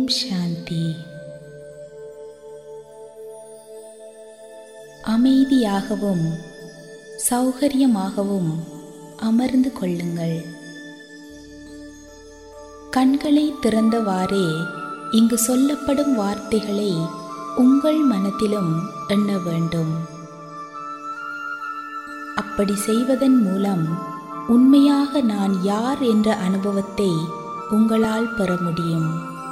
சாந்தி அமைதியாகவும் சௌகரியமாகவும் அமர்ந்து கொள்ளுங்கள் கண்களை திறந்தவாறே இங்கு சொல்லப்படும் வார்த்தைகளை உங்கள் மனத்திலும் எண்ண வேண்டும் அப்படி செய்வதன் மூலம் உண்மையாக நான் யார் என்ற அனுபவத்தை உங்களால் பெற முடியும்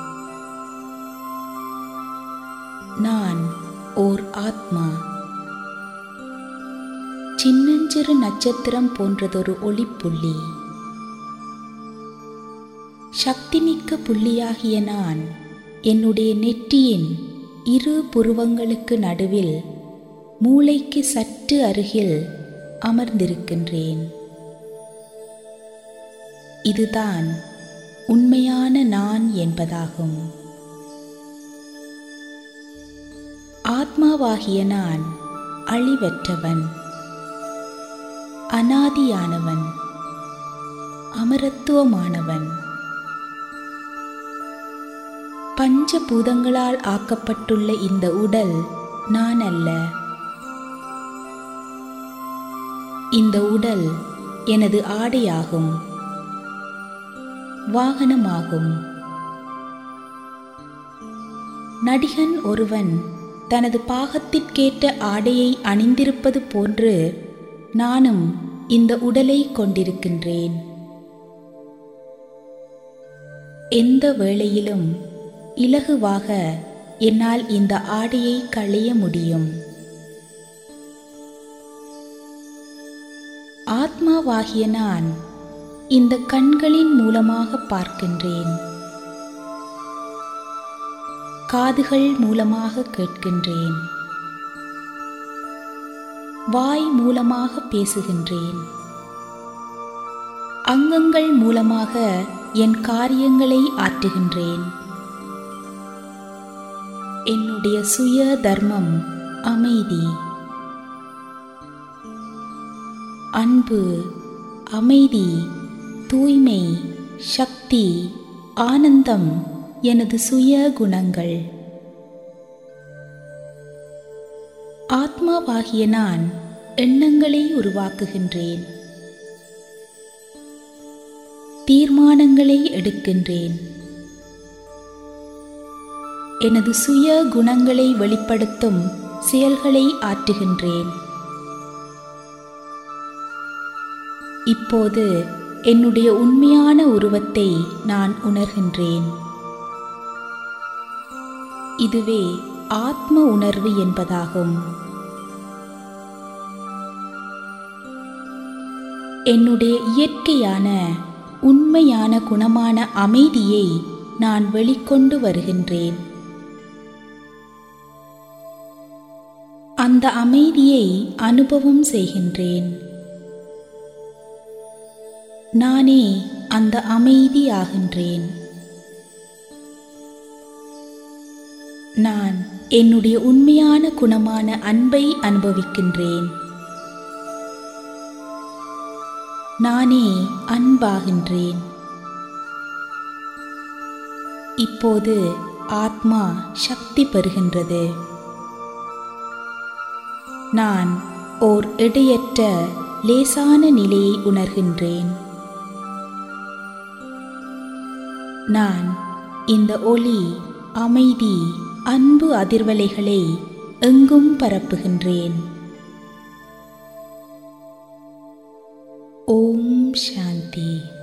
நான் ஓர் ஆத்மா சின்னஞ்சிறு நட்சத்திரம் போன்றதொரு ஒளிப்புள்ளி சக்திமிக்க புள்ளியாகிய நான் என்னுடைய நெற்றியின் இரு புருவங்களுக்கு நடுவில் மூளைக்கு சற்று அருகில் அமர்ந்திருக்கின்றேன் இதுதான் உண்மையான நான் என்பதாகும் ஆத்மாவாகிய நான் அழிவற்றவன் அனாதியானவன் அமரத்துவமானவன் பஞ்சபூதங்களால் ஆக்கப்பட்டுள்ள இந்த உடல் நான் அல்ல இந்த உடல் எனது ஆடையாகும் வாகனமாகும் நடிகன் ஒருவன் தனது பாகத்திற்கேற்ற ஆடையை அணிந்திருப்பது போன்று நானும் இந்த உடலை கொண்டிருக்கின்றேன் எந்த வேளையிலும் இலகுவாக என்னால் இந்த ஆடையை களைய முடியும் ஆத்மாவாகிய நான் இந்த கண்களின் மூலமாக பார்க்கின்றேன் காதுகள் மூலமாக கேட்கின்றேன் வாய் மூலமாக பேசுகின்றேன் அங்கங்கள் மூலமாக என் காரியங்களை ஆற்றுகின்றேன் என்னுடைய சுய தர்மம் அமைதி அன்பு அமைதி தூய்மை சக்தி ஆனந்தம் எனது சுய குணங்கள் ஆத்மாவாகிய நான் எண்ணங்களை உருவாக்குகின்றேன் தீர்மானங்களை எடுக்கின்றேன் எனது சுய குணங்களை வெளிப்படுத்தும் செயல்களை ஆற்றுகின்றேன் இப்போது என்னுடைய உண்மையான உருவத்தை நான் உணர்கின்றேன் இதுவே ஆத்ம உணர்வு என்பதாகும் என்னுடைய இயற்கையான உண்மையான குணமான அமைதியை நான் வெளிக்கொண்டு வருகின்றேன் அந்த அமைதியை அனுபவம் செய்கின்றேன் நானே அந்த அமைதியாகின்றேன் நான் என்னுடைய உண்மையான குணமான அன்பை அனுபவிக்கின்றேன் நானே அன்பாகின்றேன் இப்போது ஆத்மா சக்தி பெறுகின்றது நான் ஓர் எடையற்ற லேசான நிலையை உணர்கின்றேன் நான் இந்த ஒளி அமைதி அன்பு அதிர்வலைகளை எங்கும் பரப்புகின்றேன் ஓம் சாந்தி